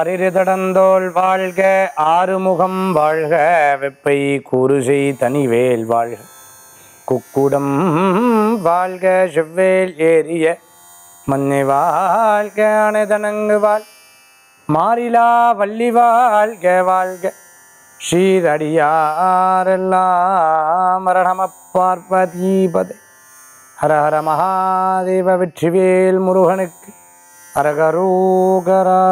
ஆரிருதடந்தோள் வாழ்க ஆறுமுகம் வாழ்க வெப்பை கூறுசை தனிவேல் வாழ்க குக்குடம் வாழ்க செவ்வேல் ஏறிய மன்னை வாழ்க அணைதனங்கு வாழ் மாறிலா வள்ளி வாழ்க வாழ்க ஸ்ரீரடியாரெல்லாம் மரணம பார்ப்பதீபதை ஹர ஹர மகாதேவ வெற்றிவேல் முருகனுக்கு அரகரோகரா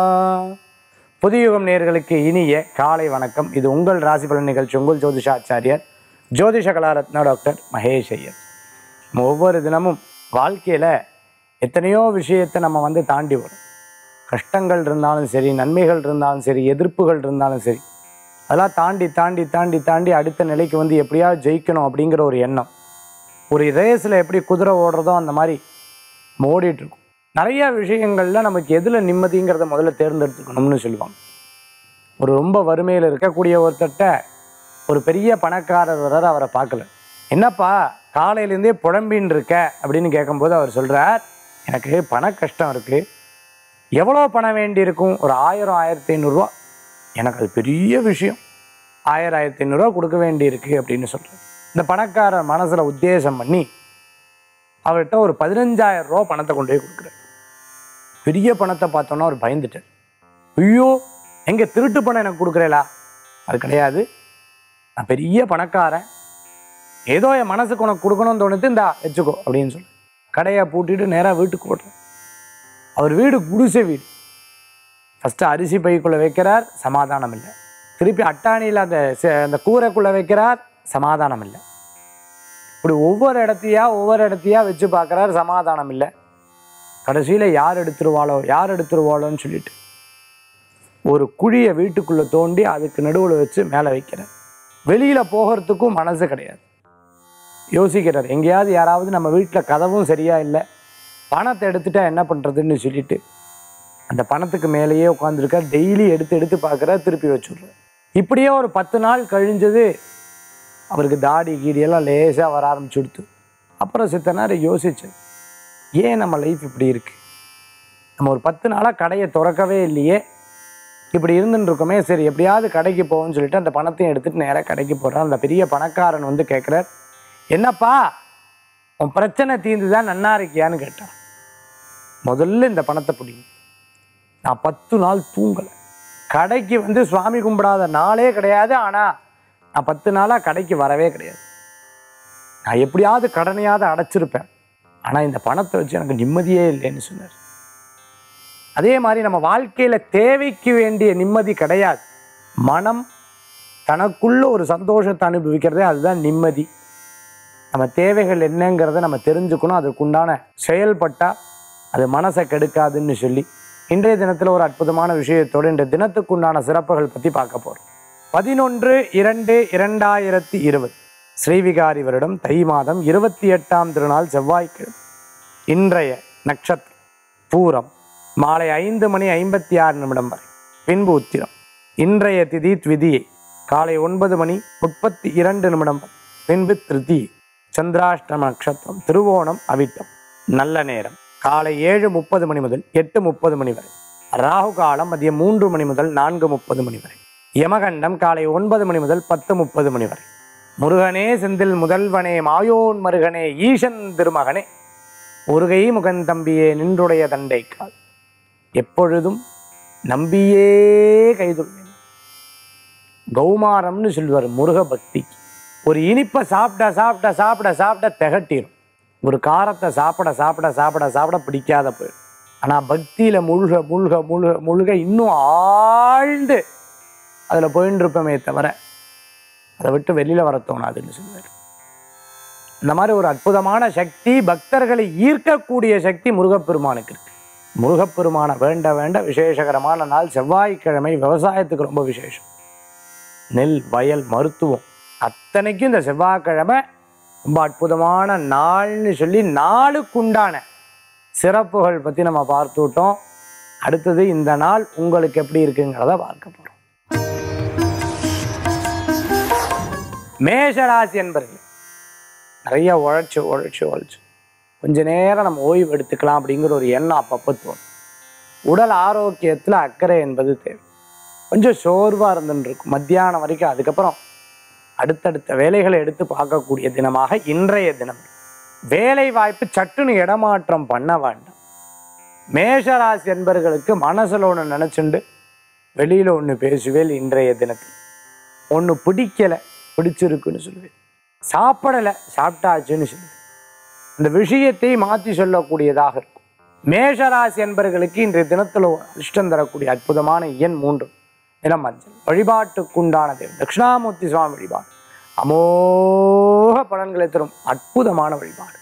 புதியுகம் நேர்களுக்கு இனிய காலை வணக்கம் இது உங்கள் ராசி பலன் நிகழ்ச்சி உங்கள் ஜோதிஷாச்சாரியர் ஜோதிஷ கலாரத்னா டாக்டர் மகேஷ் ஐயர் நம்ம ஒவ்வொரு தினமும் வாழ்க்கையில் எத்தனையோ விஷயத்தை நம்ம வந்து தாண்டி வரும் கஷ்டங்கள் இருந்தாலும் சரி நன்மைகள் இருந்தாலும் சரி எதிர்ப்புகள் இருந்தாலும் சரி அதெல்லாம் தாண்டி தாண்டி தாண்டி தாண்டி அடுத்த நிலைக்கு வந்து எப்படியாவது ஜெயிக்கணும் அப்படிங்கிற ஒரு எண்ணம் ஒரு ரேஸில் எப்படி குதிரை ஓடுறதோ அந்த மாதிரி நம்ம ஓடிட்டு இருக்கோம் நிறைய விஷயங்களில் நமக்கு எதில் நிம்மதிங்கிறத முதல்ல தேர்ந்தெடுத்துக்கணும்னு சொல்லுவாங்க ஒரு ரொம்ப வறுமையில் இருக்கக்கூடிய ஒருத்தட்ட ஒரு பெரிய பணக்காரர் வர்றார் அவரை பார்க்கல என்னப்பா காலையிலேருந்தே புழம்பின்னு இருக்க அப்படின்னு கேட்கும்போது அவர் சொல்கிறார் எனக்கு பண கஷ்டம் இருக்குது எவ்வளோ பணம் வேண்டி இருக்கும் ஒரு ஆயிரம் ஆயிரத்தி ஐநூறுரூவா எனக்கு அது பெரிய விஷயம் ஆயிரம் ஆயிரத்தி ஐநூறுரூவா கொடுக்க வேண்டி இருக்கு அப்படின்னு சொல்கிறார் இந்த பணக்காரர் மனசில் உத்தேசம் பண்ணி அவர்கிட்ட ஒரு பதினஞ்சாயிரம் ரூபா பணத்தை கொண்டு போய் கொடுக்குறாரு பெரிய பணத்தை பார்த்தோன்னா அவர் பயந்துட்டார் ஐயோ எங்கே திருட்டு பணம் எனக்கு கொடுக்குறேலா அது கிடையாது நான் பெரிய பணக்காரன் ஏதோ என் மனசுக்கு உனக்கு கொடுக்கணும்னு தோணுது இந்தா வச்சுக்கோ அப்படின்னு சொல்லி கடையை பூட்டிட்டு நேராக வீட்டுக்கு ஓடுறார் அவர் வீடு குடிசை வீடு ஃபஸ்ட்டு அரிசி பைக்குள்ளே வைக்கிறார் சமாதானம் இல்லை திருப்பி அட்டாணியில் அந்த செ- அந்த கூரைக்குள்ளே வைக்கிறார் சமாதானம் இல்லை இப்படி ஒவ்வொரு இடத்தையா ஒவ்வொரு இடத்தையா வச்சு பார்க்குறார் சமாதானம் இல்லை கடைசியில் யார் எடுத்துருவாளோ யார் எடுத்துருவாளோன்னு சொல்லிட்டு ஒரு குழியை வீட்டுக்குள்ளே தோண்டி அதுக்கு நடுவில் வச்சு மேலே வைக்கிறார் வெளியில் போகிறதுக்கும் மனசு கிடையாது யோசிக்கிறார் எங்கேயாவது யாராவது நம்ம வீட்டில் கதவும் சரியா இல்லை பணத்தை எடுத்துட்டா என்ன பண்ணுறதுன்னு சொல்லிட்டு அந்த பணத்துக்கு மேலேயே உட்காந்துருக்கார் டெய்லி எடுத்து எடுத்து பார்க்குறார் திருப்பி வச்சுடுறார் இப்படியே ஒரு பத்து நாள் கழிஞ்சது அவருக்கு தாடி கீடி எல்லாம் லேசாக வர ஆரம்பிச்சுடுத்து அப்புறம் சித்த நேரம் யோசிச்சேன் ஏன் நம்ம லைஃப் இப்படி இருக்கு நம்ம ஒரு பத்து நாளாக கடையை திறக்கவே இல்லையே இப்படி இருந்துட்டு இருக்கோமே சரி எப்படியாவது கடைக்கு போவோம்னு சொல்லிட்டு அந்த பணத்தையும் எடுத்துட்டு நேராக கடைக்கு போகிறான் அந்த பெரிய பணக்காரன் வந்து கேட்குறார் என்னப்பா உன் பிரச்சனை தீர்ந்துதான் நன்னா இருக்கியான்னு கேட்டான் முதல்ல இந்த பணத்தை பிடிங்க நான் பத்து நாள் தூங்கலை கடைக்கு வந்து சுவாமி கும்பிடாத நாளே கிடையாது ஆனால் நான் பத்து நாளாக கடைக்கு வரவே கிடையாது நான் எப்படியாவது கடனையாவது அடைச்சிருப்பேன் ஆனால் இந்த பணத்தை வச்சு எனக்கு நிம்மதியே இல்லைன்னு சொன்னார் அதே மாதிரி நம்ம வாழ்க்கையில் தேவைக்கு வேண்டிய நிம்மதி கிடையாது மனம் தனக்குள்ள ஒரு சந்தோஷத்தை அனுபவிக்கிறதே அதுதான் நிம்மதி நம்ம தேவைகள் என்னங்கிறத நம்ம தெரிஞ்சுக்கணும் அதுக்குண்டான செயல்பட்டால் அது மனசை கெடுக்காதுன்னு சொல்லி இன்றைய தினத்தில் ஒரு அற்புதமான விஷயத்தோடு இன்றைய தினத்துக்குண்டான சிறப்புகள் பற்றி பார்க்க போகிறோம் பதினொன்று இரண்டு இரண்டாயிரத்தி இருபது ஸ்ரீவிகாரி வருடம் தை மாதம் இருபத்தி எட்டாம் திருநாள் செவ்வாய்க்கிழமை இன்றைய நட்சத்திரம் பூரம் மாலை ஐந்து மணி ஐம்பத்தி ஆறு நிமிடம் வரை பின்பு உத்திரம் இன்றைய திதி த்விதியை காலை ஒன்பது மணி முப்பத்தி இரண்டு நிமிடம் வரை பின்பு திருதி சந்திராஷ்டம நட்சத்திரம் திருவோணம் அவிட்டம் நல்ல நேரம் காலை ஏழு முப்பது மணி முதல் எட்டு முப்பது மணி வரை ராகு காலம் மதியம் மூன்று மணி முதல் நான்கு முப்பது மணி வரை யமகண்டம் காலை ஒன்பது மணி முதல் பத்து முப்பது மணி வரை முருகனே செந்தில் முதல்வனே மாயோன் மருகனே ஈசன் திருமகனே ஒருகை முகந்தம்பியே நின்றுடைய தண்டைக்கால் எப்பொழுதும் நம்பியே கைதுள்ளேன் கௌமாரம்னு சொல்லுவார் முருக பக்திக்கு ஒரு இனிப்பை சாப்பிட சாப்பிட சாப்பிட சாப்பிட திகட்டிடும் ஒரு காரத்தை சாப்பிட சாப்பிட சாப்பிட சாப்பிட பிடிக்காத போயிடும் ஆனால் பக்தியில் முழுக முழுக முழுக முழுக இன்னும் ஆழ்ந்து அதில் போயின்னு இருப்போமே தவிர அதை விட்டு வெளியில் வர தோணாதுன்னு சொல்லுவார் இந்த மாதிரி ஒரு அற்புதமான சக்தி பக்தர்களை ஈர்க்கக்கூடிய சக்தி முருகப்பெருமானுக்கு இருக்கு முருகப்பெருமானை வேண்ட வேண்ட விசேஷகரமான நாள் செவ்வாய்க்கிழமை விவசாயத்துக்கு ரொம்ப விசேஷம் நெல் வயல் மருத்துவம் அத்தனைக்கும் இந்த செவ்வாய்க்கிழமை ரொம்ப அற்புதமான நாள்னு சொல்லி நாளுக்குண்டான சிறப்புகள் பற்றி நம்ம பார்த்து விட்டோம் அடுத்தது இந்த நாள் உங்களுக்கு எப்படி இருக்குங்கிறத பார்க்க போகிறோம் மேஷராசி என்பர்கள் நிறைய உழைச்சு உழைச்சு உழைச்சு கொஞ்ச நேரம் நம்ம ஓய்வு எடுத்துக்கலாம் அப்படிங்கிற ஒரு எண்ணம் அப்பப்போ தோணும் உடல் ஆரோக்கியத்தில் அக்கறை என்பது தேவை கொஞ்சம் சோர்வாக இருந்துட்டு இருக்கும் மத்தியானம் வரைக்கும் அதுக்கப்புறம் அடுத்தடுத்த வேலைகளை எடுத்து பார்க்கக்கூடிய தினமாக இன்றைய தினம் வேலை வாய்ப்பு சட்டுன்னு இடமாற்றம் பண்ண வேண்டாம் மேஷராசி என்பர்களுக்கு மனசில் ஒன்று நினச்சிண்டு வெளியில் ஒன்று பேசுவேல் இன்றைய தினத்தில் ஒன்று பிடிக்கலை பிடிச்சிருக்குன்னு சொல்லுவேன் சாப்பிடலை சாப்பிட்டாச்சுன்னு சொல்லுவேன் இந்த விஷயத்தை மாற்றி சொல்லக்கூடியதாக இருக்கும் மேஷராசி என்பர்களுக்கு இன்றைய தினத்தில் அதிர்ஷ்டம் தரக்கூடிய அற்புதமான எண் மூன்று நிறம் மஞ்சள் வழிபாட்டுக்குண்டான தேவன் தட்சிணாமூர்த்தி சுவாமி வழிபாடு அமோக பலன்களை தரும் அற்புதமான வழிபாடு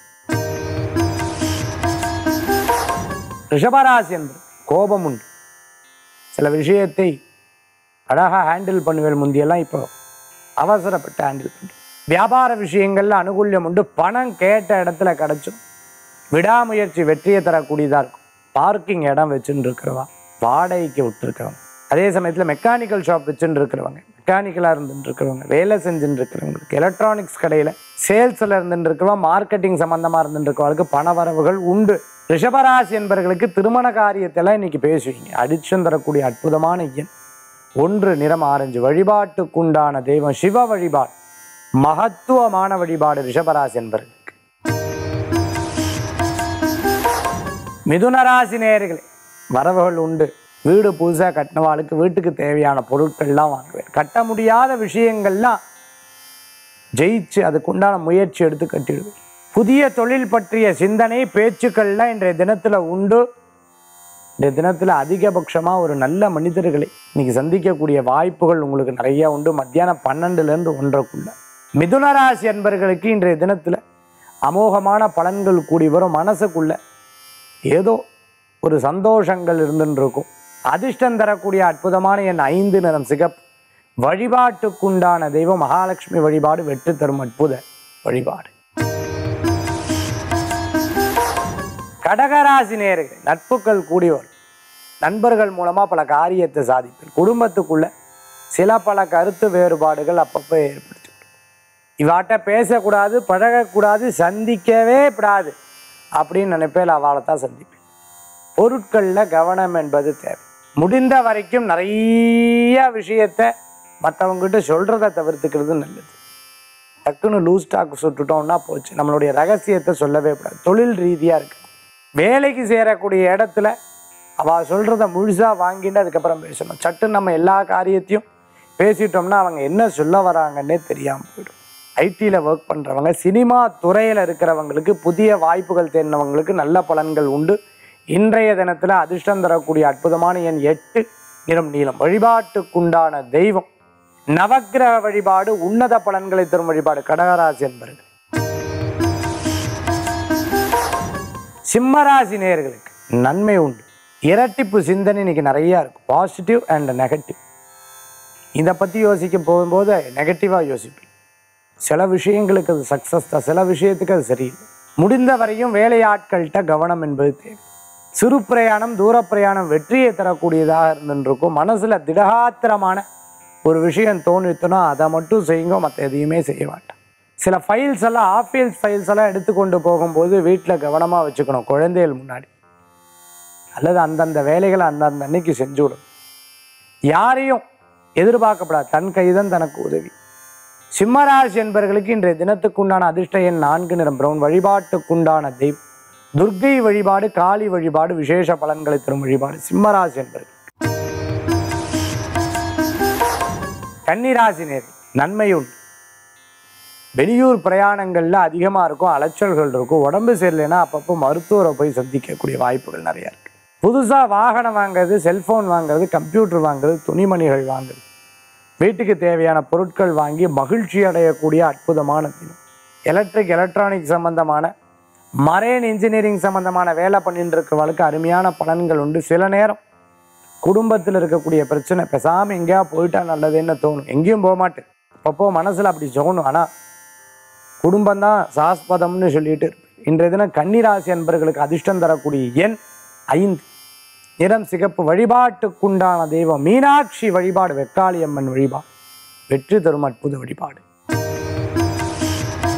ரிஷபராசி என்பது கோபம் உண்டு சில விஷயத்தை அழகாக ஹேண்டில் பண்ணுவேன் முந்தியெல்லாம் இப்போ அவசரப்பட்டு ஹேண்டில் பண்ணுறேன் வியாபார விஷயங்கள்ல அனுகூல்யம் உண்டு பணம் கேட்ட இடத்துல கிடைச்சும் விடாமுயற்சி வெற்றியை தரக்கூடியதாக இருக்கும் பார்க்கிங் இடம் வச்சுன்னு இருக்கிறவா வாடகைக்கு விட்டுருக்கிறவங்க அதே சமயத்தில் மெக்கானிக்கல் ஷாப் வச்சுன்னு இருக்கிறவங்க மெக்கானிக்கலாக இருந்துட்டு இருக்கிறவங்க வேலை செஞ்சுட்டு இருக்கிறவங்களுக்கு எலக்ட்ரானிக்ஸ் கடையில் சேல்ஸில் இருந்துட்டு இருக்கிறவங்க மார்க்கெட்டிங் சம்மந்தமாக இருந்துட்டு இருக்கிறவங்களுக்கு பண வரவுகள் உண்டு ரிஷபராசி என்பவர்களுக்கு திருமண காரியத்தெல்லாம் இன்னைக்கு பேசுவீங்க அடிச்சம் தரக்கூடிய அற்புதமான எண் ஒன்று நிறம் ஆரஞ்சு வழிபாட்டுக்குண்டான தெய்வம் சிவ வழிபாடு மகத்துவமான வழிபாடு ரிஷபராசி என்பவர்களுக்கு மிதுனராசி நேயர்களே வரவுகள் உண்டு வீடு புதுசாக கட்டினவாளுக்கு வீட்டுக்கு தேவையான பொருட்கள்லாம் வாங்குவேன் கட்ட முடியாத விஷயங்கள்லாம் ஜெயிச்சு அதுக்குண்டான முயற்சி எடுத்து கட்டிடுவேன் புதிய தொழில் பற்றிய சிந்தனை பேச்சுக்கள்லாம் இன்றைய தினத்தில் உண்டு இந்த தினத்தில் அதிகபட்சமாக ஒரு நல்ல மனிதர்களை இன்னைக்கு சந்திக்கக்கூடிய வாய்ப்புகள் உங்களுக்கு நிறைய உண்டு மத்தியானம் பன்னெண்டுலேருந்து ஒன்றரைக்குள்ள மிதுனராசி என்பர்களுக்கு இன்றைய தினத்தில் அமோகமான பலன்கள் கூடி வரும் மனசுக்குள்ள ஏதோ ஒரு சந்தோஷங்கள் இருந்துன்னு இருக்கும் அதிர்ஷ்டம் தரக்கூடிய அற்புதமான என் ஐந்து நிறம் சிகப்பு வழிபாட்டுக்குண்டான தெய்வம் மகாலட்சுமி வழிபாடு வெற்றி தரும் அற்புத வழிபாடு கடகராசி நேர்கள் நட்புகள் கூடி வரும் நண்பர்கள் மூலமா பல காரியத்தை சாதிப்பேன் குடும்பத்துக்குள்ள சில பல கருத்து வேறுபாடுகள் அப்பப்போ ஏற்படுத்தி இவாட்ட பேசக்கூடாது பழகக்கூடாது சந்திக்கவே கூடாது அப்படின்னு நினைப்பேன் அவளை தான் சந்திப்பேன் பொருட்களில் கவனம் என்பது தேவை முடிந்த வரைக்கும் நிறைய விஷயத்த மற்றவங்ககிட்ட சொல்கிறத தவிர்த்துக்கிறது நல்லது டக்குன்னு லூஸ் ஸ்டாக் சுட்டுட்டோம்னா போச்சு நம்மளுடைய ரகசியத்தை சொல்லவே கூடாது தொழில் ரீதியாக இருக்கு வேலைக்கு சேரக்கூடிய இடத்துல அவள் சொல்கிறத முழுசாக வாங்கிட்டு அதுக்கப்புறம் பேசணும் சட்டுன்னு நம்ம எல்லா காரியத்தையும் பேசிட்டோம்னா அவங்க என்ன சொல்ல வராங்கன்னே தெரியாமல் போயிடும் ஐடியில் ஒர்க் பண்ணுறவங்க சினிமா துறையில் இருக்கிறவங்களுக்கு புதிய வாய்ப்புகள் தேடினவங்களுக்கு நல்ல பலன்கள் உண்டு இன்றைய தினத்தில் அதிர்ஷ்டம் தரக்கூடிய அற்புதமான எண் எட்டு நிறம் நீளம் வழிபாட்டுக்குண்டான தெய்வம் நவக்கிரக வழிபாடு உன்னத பலன்களை தரும் வழிபாடு கடகராசி என்பர்கள் சிம்மராசி நேயர்களுக்கு நன்மை உண்டு இரட்டிப்பு சிந்தனை இன்னைக்கு நிறைய இருக்கும் பாசிட்டிவ் அண்ட் நெகட்டிவ் இதை பற்றி யோசிக்க போகும்போது நெகட்டிவாக யோசிப்பேன் சில விஷயங்களுக்கு அது சக்ஸஸ் தான் சில விஷயத்துக்கு அது சரியில்லை முடிந்த வரையும் வேலையாட்கள்கிட்ட கவனம் என்பது தேவை சிறு பிரயாணம் தூர பிரயாணம் வெற்றியை தரக்கூடியதாக இருந்துருக்கும் மனசில் திடகாத்திரமான ஒரு விஷயம் தோணித்தனோ அதை மட்டும் செய்யுங்க மற்ற எதையுமே செய்ய மாட்டேன் சில ஃபைல்ஸ் எல்லாம் ஆஃபீஸ் ஃபைல்ஸ் எல்லாம் எடுத்துக்கொண்டு போகும்போது வீட்டில் கவனமாக வச்சுக்கணும் குழந்தைகள் முன்னாடி அல்லது அந்தந்த வேலைகளை அந்தந்த அன்னைக்கு செஞ்சு விடும் யாரையும் எதிர்பார்க்கப்படாது தன் கைதான் தனக்கு உதவி சிம்மராசி என்பவர்களுக்கு இன்றைய தினத்துக்குண்டான அதிர்ஷ்ட எண் நான்கு நிறம் பிரவுன் வழிபாட்டுக்குண்டான தெய்வம் துர்க்கை வழிபாடு காளி வழிபாடு விசேஷ பலன்களை தரும் வழிபாடு சிம்மராசி என்பவர்கள் கன்னிராசி நேர் நன்மை உண்டு வெளியூர் பிரயாணங்களில் அதிகமாக இருக்கும் அலைச்சல்கள் இருக்கும் உடம்பு சரியில்லைன்னா அப்பப்போ மருத்துவரை போய் சந்திக்கக்கூடிய வாய்ப்புகள் நிறையா இருக்குது புதுசாக வாகனம் வாங்குறது செல்ஃபோன் வாங்குறது கம்ப்யூட்டர் வாங்குறது துணிமணிகள் வாங்குறது வீட்டுக்கு தேவையான பொருட்கள் வாங்கி மகிழ்ச்சி அடையக்கூடிய அற்புதமான தினம் எலக்ட்ரிக் எலக்ட்ரானிக் சம்பந்தமான மரேன் இன்ஜினியரிங் சம்பந்தமான வேலை பண்ணிட்டு இருக்கிறவங்களுக்கு அருமையான பலன்கள் உண்டு சில நேரம் குடும்பத்தில் இருக்கக்கூடிய பிரச்சனை பேசாமல் எங்கேயா போயிட்டா நல்லதுன்னு தோணும் எங்கேயும் போக மாட்டேன் அப்பப்போ மனசில் அப்படி தோணும் ஆனால் குடும்பம்தான் சாஸ்பதம்னு சொல்லிட்டு இருப்பேன். இன்றைய தினம் கன்னிராசி அன்பர்களுக்கு அதிர்ஷ்டம் தரக்கூடிய எண் ஐந்து நிறம் சிகப்பு வழிபாட்டுக்குண்டான தெய்வம் மீனாட்சி வழிபாடு வெக்காளி அம்மன் வழிபாடு வெற்றி தரும் அற்புத வழிபாடு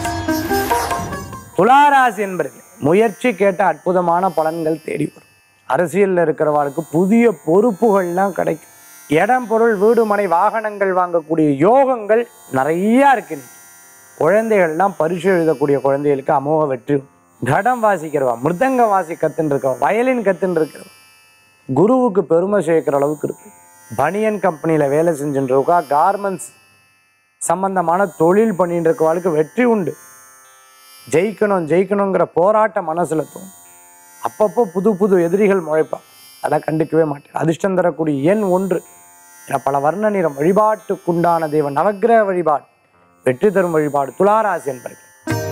துளாராசி என்பர்கள் முயற்சி கேட்ட அற்புதமான பலன்கள் தேடி வரும் அரசியலில் இருக்கிறவாளுக்கு புதிய பொறுப்புகள்லாம் கிடைக்கும் இடம் பொருள் வீடு மனை வாகனங்கள் வாங்கக்கூடிய யோகங்கள் நிறையா இருக்கு இன்னைக்கு. குழந்தைகள்லாம் பரிசு எழுதக்கூடிய குழந்தைகளுக்கு அமோக வெற்றி உண்டு. கடம் வாசிக்கிறவா மிருதங்க வாசி கத்துன்னு இருக்கவா வயலின் கத்துன்னு இருக்கிறவா குருவுக்கு பெருமை சேர்க்கிற அளவுக்கு இருக்கு பனியன் கம்பெனியில் வேலை செஞ்சுட்டு இருக்கா கார்மெண்ட்ஸ் சம்பந்தமான தொழில் பண்ணிட்டு இருக்கவாளுக்கு வெற்றி உண்டு ஜெயிக்கணும் ஜெயிக்கணுங்கிற போராட்ட மனசுல தோணும் அப்பப்போ புது புது எதிரிகள் முளைப்பா அதெல்லாம் கண்டுக்கவே மாட்டேன் அதிர்ஷ்டம் தரக்கூடிய எண் ஒன்று என பல வர்ண நிறம் வழிபாட்டுக்குண்டான தெய்வம் நவக்கிரக வழிபாடு வெற்றி தரும் வழிபாடு துளாராசி என்பர்கள்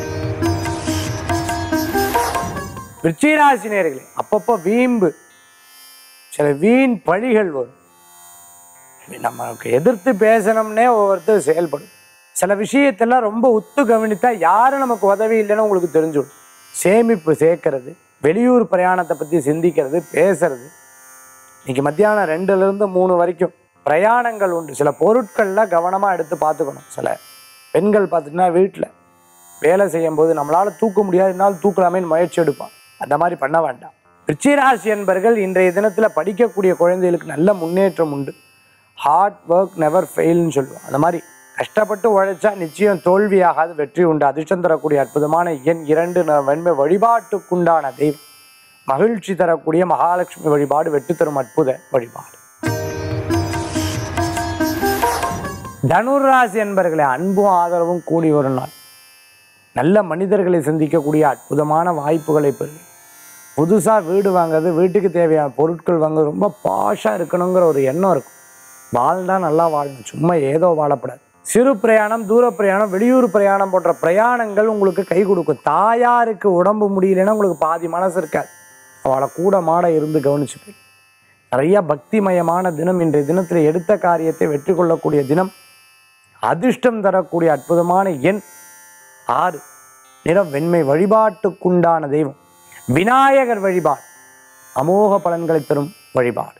விருச்சிகராசி நேர்களே அப்பப்போ வீம்பு சில வீண் பழிகள் வரும் நமக்கு எதிர்த்து பேசணும்னே ஒவ்வொருத்தர் செயல்படும் சில விஷயத்தெல்லாம் ரொம்ப உத்து கவனித்தா யாரும் நமக்கு உதவி இல்லைன்னு உங்களுக்கு தெரிஞ்சுடும் சேமிப்பு சேர்க்கறது வெளியூர் பிரயாணத்தை பற்றி சிந்திக்கிறது பேசுறது இன்னைக்கு மத்தியானம் ரெண்டுல இருந்து மூணு வரைக்கும் பிரயாணங்கள் உண்டு சில பொருட்கள்லாம் கவனமாக எடுத்து பார்த்துக்கணும் சில பெண்கள் பார்த்துட்டுனா வீட்டில் வேலை செய்யும் போது நம்மளால தூக்க முடியாது என்னால் தூக்கலாமேன்னு முயற்சி எடுப்பான் அந்த மாதிரி பண்ண வேண்டாம் ரிச்சிராசி என்பர்கள் இன்றைய தினத்தில் படிக்கக்கூடிய குழந்தைகளுக்கு நல்ல முன்னேற்றம் உண்டு ஹார்ட் ஒர்க் நெவர் ஃபெயில்னு சொல்லுவோம் அந்த மாதிரி கஷ்டப்பட்டு உழைச்சா நிச்சயம் தோல்வியாகாது வெற்றி உண்டு அதிர்ஷ்டம் தரக்கூடிய அற்புதமான எண் இரண்டு ந- வெண்மை வழிபாட்டுக்குண்டான தெய்வம் மகிழ்ச்சி தரக்கூடிய மகாலட்சுமி வழிபாடு வெற்றி தரும் அற்புத வழிபாடு தனுராசி என்பர்களே அன்பும் ஆதரவும் கூடி ஒரு நாள் நல்ல மனிதர்களை சந்திக்கக்கூடிய அற்புதமான வாய்ப்புகளை பெறுங்க புதுசாக வீடு வாங்குறது வீட்டுக்கு தேவையான பொருட்கள் வாங்குறது ரொம்ப பாஷாக இருக்கணுங்கிற ஒரு எண்ணம் இருக்கும் வாழ்ந்தா நல்லா வாழணும் சும்மா ஏதோ வாழப்படாது சிறு பிரயாணம் தூர பிரயாணம் வெளியூர் பிரயாணம் போன்ற பிரயாணங்கள் உங்களுக்கு கை கொடுக்கும் தாயாருக்கு உடம்பு முடியலன்னா உங்களுக்கு பாதி மனசு இருக்காது அவளை கூட மாட இருந்து கவனிச்சு போய் நிறைய பக்திமயமான தினம் இன்றைய தினத்தில் எடுத்த காரியத்தை வெற்றி கொள்ளக்கூடிய தினம் அதிர்ஷ்டம் தரக்கூடிய அற்புதமான எண் ஆறு நிறம் வெண்மை வழிபாட்டுக்குண்டான தெய்வம் விநாயகர் வழிபாடு அமோக பலன்களை தரும் வழிபாடு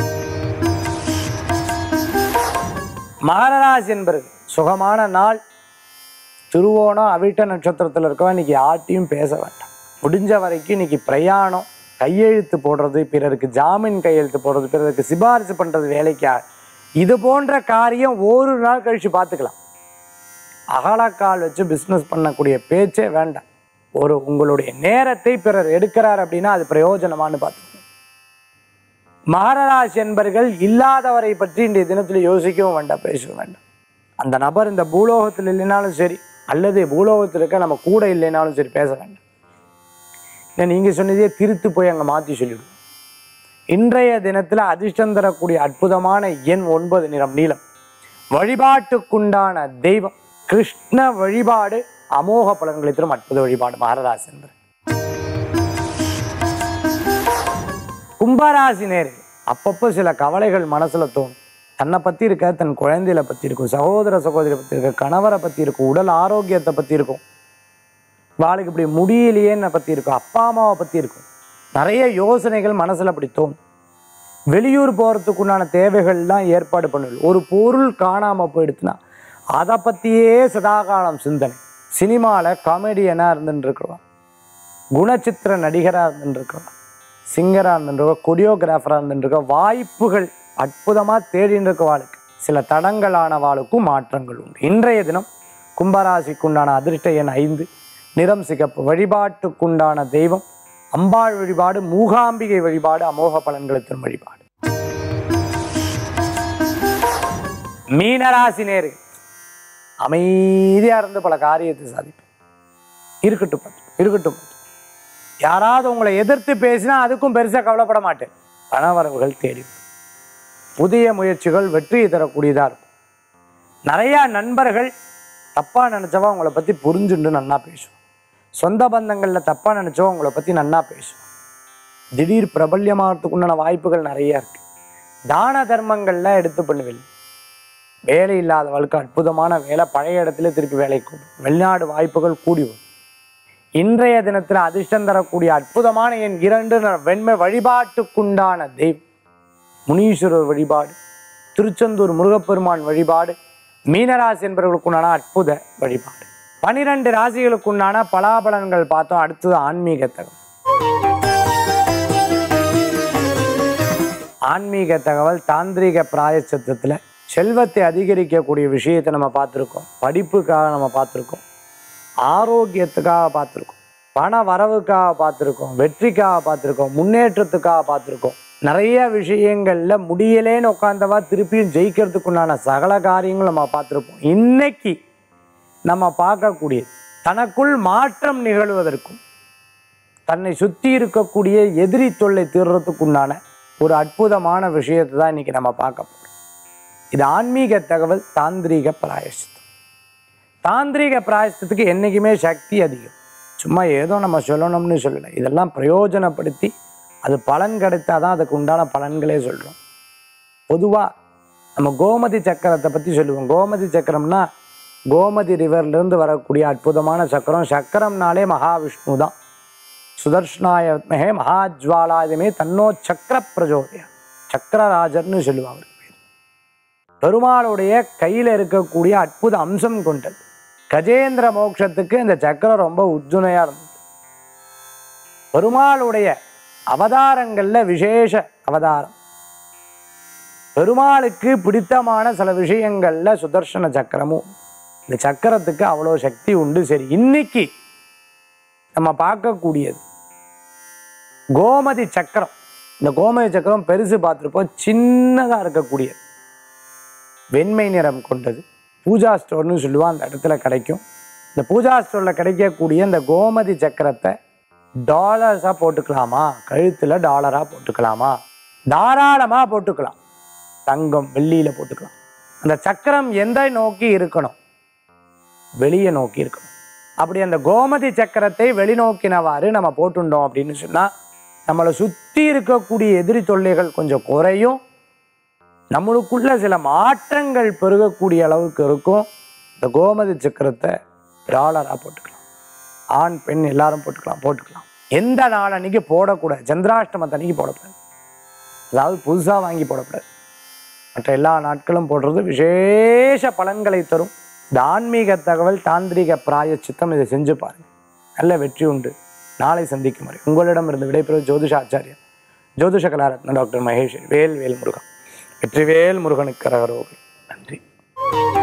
மகரராசி என்பது சுகமான நாள் திருவோணம் அவிட்ட நட்சத்திரத்தில் இருக்கவன் இன்னைக்கு யார்ட்டையும் பேச வேண்டாம் முடிஞ்ச வரைக்கும் இன்னைக்கு பிரயாணம் கையெழுத்து போடுறது பிறருக்கு ஜாமீன் கையெழுத்து போடுறது பிறருக்கு சிபாரிசு பண்றது வேலைக்கா இது போன்ற காரியம் ஒரு நாள் கழிச்சு பார்த்துக்கலாம் அகலக்கால் வச்சு பிஸ்னஸ் பண்ணக்கூடிய பேச்சே வேண்டாம் ஒரு உங்களுடைய நேரத்தை பிறர் எடுக்கிறார் அப்படின்னா அது பிரயோஜனமான்னு பார்த்துக்கணும் மகரராசி என்பர்கள் இல்லாதவரை பற்றி இன்றைய தினத்தில் யோசிக்கவும் வேண்டாம் பேசவும் வேண்டாம் அந்த நபர் இந்த பூலோகத்தில் இல்லைனாலும் சரி அல்லது பூலோகத்தில் இருக்க நம்ம கூட இல்லைனாலும் சரி பேச வேண்டாம் இல்லை நீங்கள் சொன்னதே திருத்து போய் அங்கே மாற்றி சொல்லிவிடுவோம் இன்றைய தினத்தில் அதிர்ஷ்டம் தரக்கூடிய அற்புதமான எண் ஒன்பது நிறம் நீலம் வழிபாட்டுக்குண்டான தெய்வம் கிருஷ்ண வழிபாடு அமோக பலன்களை தரும் அற்புத வழிபாடு மகரராசி என்பது கும்பராசி நேர்கள் அப்பப்போ சில கவலைகள் மனசுல தோணும் தன்னை பத்தி இருக்க தன் குழந்தைகளை பத்தி இருக்கும் சகோதர சகோதரி பத்தி இருக்க கணவரை பத்தி இருக்கும் உடல் ஆரோக்கியத்தை பத்தி இருக்கும் வாளுக்கு இப்படி முடியலையேன்னு பத்தி இருக்கும் அப்பா அம்மாவை பத்தி இருக்கும் நிறைய யோசனைகள் மனசுல அப்படி தோணும் வெளியூர் போகிறதுக்குண்டான தேவைகள்லாம் ஏற்பாடு பண்ணுவது ஒரு பொருள் காணாமல் போயிடுச்சுன்னா அதை பற்றியே சதாகாலம் சிந்தனை சினிமாவில் காமெடியனாக இருந்துட்டுருக்குறவன் குணச்சித்திர நடிகராக இருந்துட்டுருக்குறவன் சிங்கராக இருந்துருக்க கொரியோகிராஃபராக இருந்துருக்க வாய்ப்புகள் அற்புதமாக தேடின்னு இருக்க வாளுக்கு சில தடங்களான வாளுக்கும் மாற்றங்கள் உண்டு இன்றைய தினம் கும்பராசிக்குண்டான அதிர்ஷ்ட எண் ஐந்து நிறம் சிகப்பு வழிபாட்டுக்குண்டான தெய்வம் அம்பாள் வழிபாடு மூகாம்பிகை வழிபாடு அமோக பலன்களை தரும் வழிபாடு மீனராசி நேரு அமைதியா இருந்து பல காரியத்தை சாதிப்பேன் இருக்கட்டும் பார்த்து, இருக்கட்டும் பார்த்து. யாராவது உங்களை எதிர்த்து பேசினா அதுக்கும் பெருசா கவலைப்பட மாட்டேன் பணவரவுகள் தேடி வரும். புதிய முயற்சிகள் வெற்றியை தரக்கூடியதா இருக்கும் நிறைய நண்பர்கள் தப்பா நினைச்சவா உங்களை பத்தி புரிஞ்சுண்டு நன்னா பேசுவோம் சொந்த பந்தங்கள்ல தப்பா நினைச்சவா உங்களை பத்தி நன்னா பேசுவோம் திடீர் பிரபல்யமாகறதுக்குண்டான வாய்ப்புகள் நிறைய இருக்கு தான தர்மங்கள்லாம் எடுத்து பண்ணுவேன் வேலை இல்லாதவளுக்கு அற்புதமான வேலை பழைய இடத்துல திருப்பி வேலைக்கு கூடும் வெளிநாடு வாய்ப்புகள் கூடி வரும் இன்றைய தினத்தில் அதிர்ஷ்டம் தரக்கூடிய அற்புதமான என் இரண்டு ந- வெண்மை வழிபாட்டுக்குண்டான தெய்வம் முனீஸ்வரர் வழிபாடு திருச்செந்தூர் முருகப்பெருமான் வழிபாடு மீனராசி என்பவர்களுக்குண்டான அற்புத வழிபாடு பனிரெண்டு ராசிகளுக்குண்டான பலாபலன்கள் பார்த்தோம் அடுத்தது ஆன்மீக தகவல் ஆன்மீக தகவல் தாந்திரீக பிராயச்சித்தத்தில் செல்வத்தை அதிகரிக்கக்கூடிய விஷயத்தை நம்ம பார்த்துருக்கோம் படிப்புக்காக நம்ம பார்த்துருக்கோம் ஆரோக்கியத்துக்காக பார்த்துருக்கோம் பண வரவுக்காக பார்த்துருக்கோம் வெற்றிக்காக பார்த்துருக்கோம் முன்னேற்றத்துக்காக பார்த்துருக்கோம் நிறைய விஷயங்கள்ல முடியலேன்னு உட்காந்தவா திருப்பியும் ஜெயிக்கிறதுக்குண்டான சகல காரியங்களும் நம்ம பார்த்துருப்போம் இன்னைக்கு நம்ம பார்க்கக்கூடியது தனக்குள் மாற்றம் நிகழ்வதற்கும் தன்னை சுற்றி இருக்கக்கூடிய எதிரி தொல்லை தீர்றதுக்குண்டான ஒரு அற்புதமான விஷயத்தை தான் இன்னைக்கு நம்ம பார்க்க போகிறோம் இது ஆன்மீக தகவல் தாந்திரீக பிராயசித்தம் தாந்திரீக பிராயசத்துக்கு என்றைக்குமே சக்தி அதிகம் சும்மா ஏதோ நம்ம சொல்லணும்னு சொல்லலை இதெல்லாம் பிரயோஜனப்படுத்தி அது பலன் கிடைத்தாதான் தான் அதுக்கு உண்டான பலன்களே சொல்கிறோம் பொதுவாக நம்ம கோமதி சக்கரத்தை பற்றி சொல்லுவோம் கோமதி சக்கரம்னா கோமதி ரிவர்லேருந்து வரக்கூடிய அற்புதமான சக்கரம் சக்கரம்னாலே மகாவிஷ்ணு தான் சுதர்ஷனாயத்மகே மகாஜ்வாலாயுதமே தன்னோ சக்கர பிரஜோதயா சக்கரராஜர்னு சொல்லுவாங்க அவருக்கு பேர் பெருமாளுடைய கையில் இருக்கக்கூடிய அற்புத அம்சம் கொண்டது கஜேந்திர மோட்சத்துக்கு இந்த சக்கரம் ரொம்ப உஜ்ஜுனையாக இருந்தது பெருமாளுடைய அவதாரங்களில் விசேஷ அவதாரம் பெருமாளுக்கு பிடித்தமான சில விஷயங்கள்ல சுதர்சன சக்கரமும் இந்த சக்கரத்துக்கு அவ்வளோ சக்தி உண்டு சரி இன்னைக்கு நம்ம பார்க்கக்கூடியது கோமதி சக்கரம் இந்த கோமதி சக்கரம் பெருசு பார்த்துருப்போம் சின்னதாக இருக்கக்கூடியது வெண்மை நிறம் கொண்டது பூஜா ஸ்டோர்னு சொல்லுவான் அந்த இடத்துல கிடைக்கும் இந்த பூஜா ஸ்டோரில் கிடைக்கக்கூடிய இந்த கோமதி சக்கரத்தை டாலர்ஸாக போட்டுக்கலாமா கழுத்தில் டாலராக போட்டுக்கலாமா தாராளமாக போட்டுக்கலாம் தங்கம் வெள்ளியில் போட்டுக்கலாம் அந்த சக்கரம் எந்த நோக்கி இருக்கணும் வெளியே நோக்கி இருக்கணும் அப்படி அந்த கோமதி சக்கரத்தை வெளிநோக்கினவாறு நம்ம போட்டுட்டோம் அப்படின்னு சொன்னால் நம்மளை சுற்றி இருக்கக்கூடிய எதிரி தொல்லைகள் கொஞ்சம் குறையும் நம்மளுக்குள்ள சில மாற்றங்கள் பெருகக்கூடிய அளவுக்கு இருக்கும் இந்த கோமதி சக்கரத்தை டாலராக போட்டுக்கலாம் ஆண் பெண் எல்லாரும் போட்டுக்கலாம் போட்டுக்கலாம் எந்த நாள் அன்னைக்கு போடக்கூடாது சந்திராஷ்டமத்தை அன்னைக்கு போடக்கூடாது அதாவது புதுசாக வாங்கி போடக்கூடாது மற்ற எல்லா நாட்களும் போடுறது விசேஷ பலன்களை தரும் இந்த ஆன்மீக தகவல் தாந்திரிக பிராயச்சித்தம் இதை செஞ்சு பாருங்க நல்ல வெற்றி உண்டு நாளை சந்திக்கும் வரை உங்களிடமிருந்து விடைபெறுவது ஜோதிஷ ஆச்சாரியர் ஜோதிஷ கலாரத்ன டாக்டர் மகேஷ் வேல் வேல் முருகன் வெற்றிவேல் முருகனுக்கு கரகரோகி நன்றி